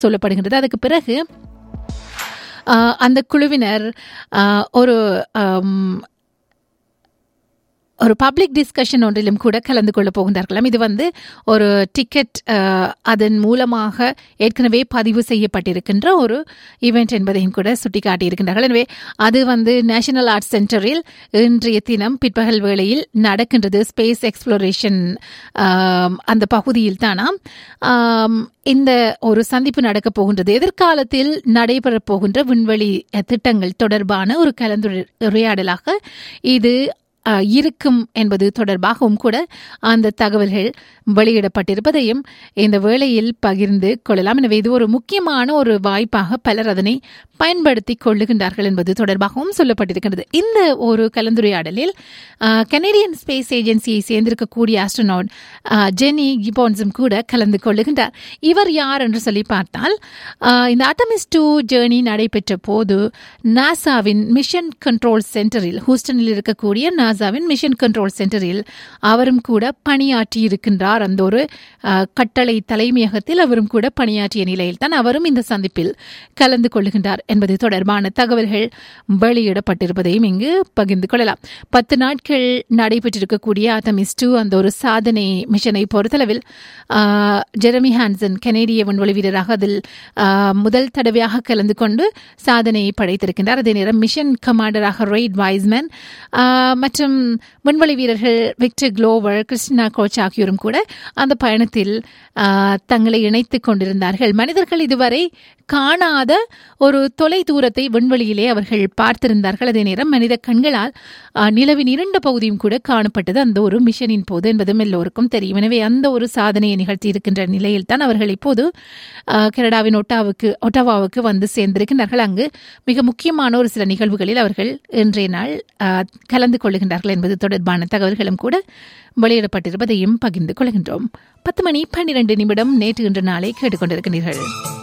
சொல்லப்படுகின்றது அதுக்கு பிறகு ஆஹ், அந்த குழுவினர் ஆஹ், ஒரு ஆம், ஒரு பப்ளிக் டிஸ்கஷன் ஒன்றிலும் கூட கலந்து கொள்ள போகின்றார்களாம் இது வந்து ஒரு டிக்கெட் அதன் மூலமாக ஏற்கனவே பதிவு செய்யப்பட்டிருக்கின்ற ஒரு ஈவெண்ட் என்பதையும் கூட சுட்டிக்காட்டியிருக்கின்றார்கள் எனவே அது வந்து நேஷனல் ஆர்ட்ஸ் சென்டரில் இன்றைய தினம் பிற்பகல் வேளையில் நடக்கின்றது ஸ்பேஸ் எக்ஸ்ப்ளோரேஷன் அந்த பகுதியில் தானாம் ஆம், இந்த ஒரு சந்திப்பு நடக்கப் போகின்றது எதிர்காலத்தில் நடைபெறப் போகின்ற விண்வெளி அஹ், திட்டங்கள் தொடர்பான ஒரு கலந்துரையாடலாக இது அஹ், இருக்கும் என்பது தொடர்பாகவும் கூட அந்த தகவல்கள் வெளியிடப்பட்டிருப்பதையும் இந்த வேளையில் பகிர்ந்து கொள்ளலாம் எனவே இது ஒரு முக்கியமான ஒரு வாய்ப்பாக பலர் அதனை பயன்படுத்தி கொள்ளுகின்றார்கள் என்பது தொடர்பாகவும் சொல்லப்பட்டிருக்கிறது இந்த ஒரு கலந்துரையாடலில் அஹ், கனேடியன் ஸ்பேஸ் ஏஜென்சியை சேர்ந்திருக்கக்கூடிய ஆஸ்ட்ரோனாட் ஜெனி கிபான்ஸும் கூட கலந்து கொள்ளுகின்றார் இவர் யார் என்று சொல்லி பார்த்தால் அஹ், இந்த அட்டமிஸ் டூ ஜேர்னி நடைபெற்ற போது நாசாவின் மிஷன் கண்ட்ரோல் சென்டரில் ஹூஸ்டனில் இருக்கக்கூடிய நாசாவின் மிஷன் கண்ட்ரோல் சென்டரில் அவரும் கூட பணியாற்றி இருக்கின்றார் அந்த ஒரு அஹ், கட்டளை தலைமையகத்தில் அவரும் கூட பணியாற்றிய நிலையில் தான் அவரும் இந்த சந்திப்பில் கலந்து கொள்ளுகின்றார் என்பது தொடர்பான தகவல்கள் வெளியிடப்பட்டிருப்பதையும் இங்கு பகிர்ந்து கொள்ளலாம் பத்து நாட்கள் நடைபெற்றிருக்கக்கூடிய அத்தமிஸ் டூ அந்த ஒரு சாதனை மிஷனை பொறுத்தளவில் ஆஹ், ஜெரமி ஹான்சன் கனேடிய விண்வெளி வீரராக அதில் ஆஹ், முதல் தடவையாக கலந்து கொண்டு சாதனையை படைத்திருக்கின்றார் அதே நேரம் மிஷன் கமாண்டராக ரெய்ட் வைஸ்மேன் ஆஹ், மற்றும் விண்வெளி வீரர்கள் விக்டர் குளோவர் கிறிஸ்டினா கோச் ஆகியோரும் கூட அந்த பயணத்தில் ஆஹ், தங்களை இணைத்துக் கொண்டிருந்தார்கள் மனிதர்கள் இதுவரை காணாத ஒரு தொலை தூரத்தை விண்வெளியிலே அவர்கள் பார்த்திருந்தார்கள் அதே நேரம் மனித கண்களால் ஆஹ், நிலவின் இரண்டு பகுதியும் கூட காணப்பட்டது அந்த ஒரு மிஷனின் போது என்பதும் எல்லோருக்கும் தெரியும் எனவே அந்த ஒரு சாதனையை நிகழ்த்தி இருக்கின்ற நிலையில் தான் அவர்கள் இப்போது ஆஹ், கனடாவின் ஒட்டாவுக்கு ஒட்டாவாவுக்கு வந்து சேர்ந்திருக்கின்றார்கள் அங்கு மிக முக்கியமான ஒரு சில நிகழ்வுகளில் அவர்கள் இன்றைய நாள் ஆஹ், கலந்து கொள்ளுகின்றார்கள் என்பது தொடர்பான தகவல்களும் கூட வெளியிடப்பட்டிருப்பதையும் பகிர்ந்து கொள்கின்றோம் பத்து மணி பன்னிரண்டு நிமிடம் நேற்று இன்று நாளை கேட்டுக்கொண்டிருக்கிறீர்கள்